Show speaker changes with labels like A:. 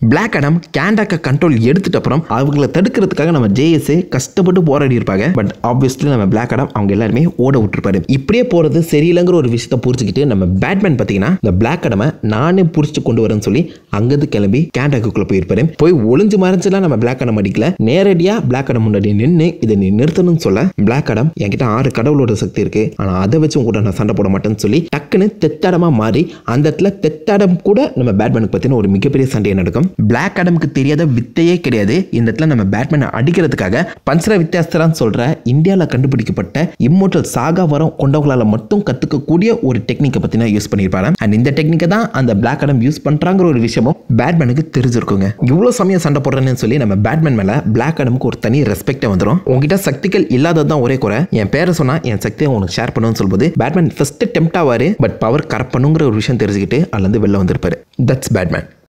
A: black அடம் கேண்டாக்க control எடுத்துட்ட அப்புறம் அவங்கள தடுக்கிறதுக்காக நம்ம ஜேஎஸ் கஷ்டப்பட்டு போராடி இருப்பாங்க பட் ஆப்வியஸ்லி நம்ம பிளாக் அடம் அவங்க எல்லாருமே ஓட விட்டுருப்பாரு இப்படியே போறது சரியில்லைங்கிற ஒரு விஷயத்தை புரிஞ்சுக்கிட்டு நம்ம பேட்மேன் பார்த்தீங்கன்னா இந்த பிளாக் அடமை நானே புடிச்சு கொண்டு வரேன்னு சொல்லி அங்கிருந்து கிளம்பி கேண்டாக்குள்ள போயிருப்பாரு போய் ஒளிஞ்சு மறைஞ்சுலாம் நம்ம பிளாக் அடம் அடிக்கல நேரடியா பிளாக் அடம் முன்னாடி நின்று இதை நீ நிறுத்தணும்னு சொல்ல பிளாக் அடம் என்கிட்ட ஆறு கடவுளோட சக்தி இருக்கு ஆனா அதை வச்சு உங்க கூட நான் சண்டை போட மாட்டேன்னு சொல்லி டக்குன்னு தெத்தடமா மாறி அந்த இடத்துல தெத்தடம் கூட நம்ம பேட்மேனுக்கு பத்தின ஒரு மிகப்பெரிய சண்டையை நடக்கும் பிளாக் அடமுக்கு தெரியாத வித்தையே கிடையாது இந்த இடத்துல நம்ம பேட்மேனை அடிக்கிறதுக்காக பஞ்சர வித்தியாசரான்னு சொல்ற இந்தியாவில் கண்டுபிடிக்கப்பட்ட இம்மோட்டல் சாகா வரம் கொண்டவங்களால மட்டும் கத்துக்கக்கூடிய ஒரு டெக்னிக்கை பத்தின யூஸ் பண்ணியிருப்பாரு அண்ட் இந்த டெக்னிக்கை தான் அந்த பிளாக் அடம் யூஸ் பண்றாங்கிற ஒரு விஷயமும் பேட்மேனுக்கு தெரிஞ்சிருக்குங்க இவ்வளோ சமயம் சண்டை போடுறேன்னு சொல்லி நம்ம பேட்மேன் மேல பிளாக் அடமுக்கு ஒரு தனி ரெஸ்பெக்டே வந்துடும் உங்ககிட்ட சக்திகள் இல்லாதது தான் ஒரே குறை என் பேரை சொன்னா என் சக்தியை உனக்கு ஷேர் பண்ணுன்னு சொல்லும்போது பேட்மேன் ஃபர்ஸ்ட் டெம்ட் ஆவாரு பட் பவர் கரெக்ட் பண்ணுங்கிற ஒரு விஷயம் தெரிஞ்சுக்கிட்டு அதுலேருந்து வெளில வந்திருப்பாரு தட்ஸ் பேட்மேன்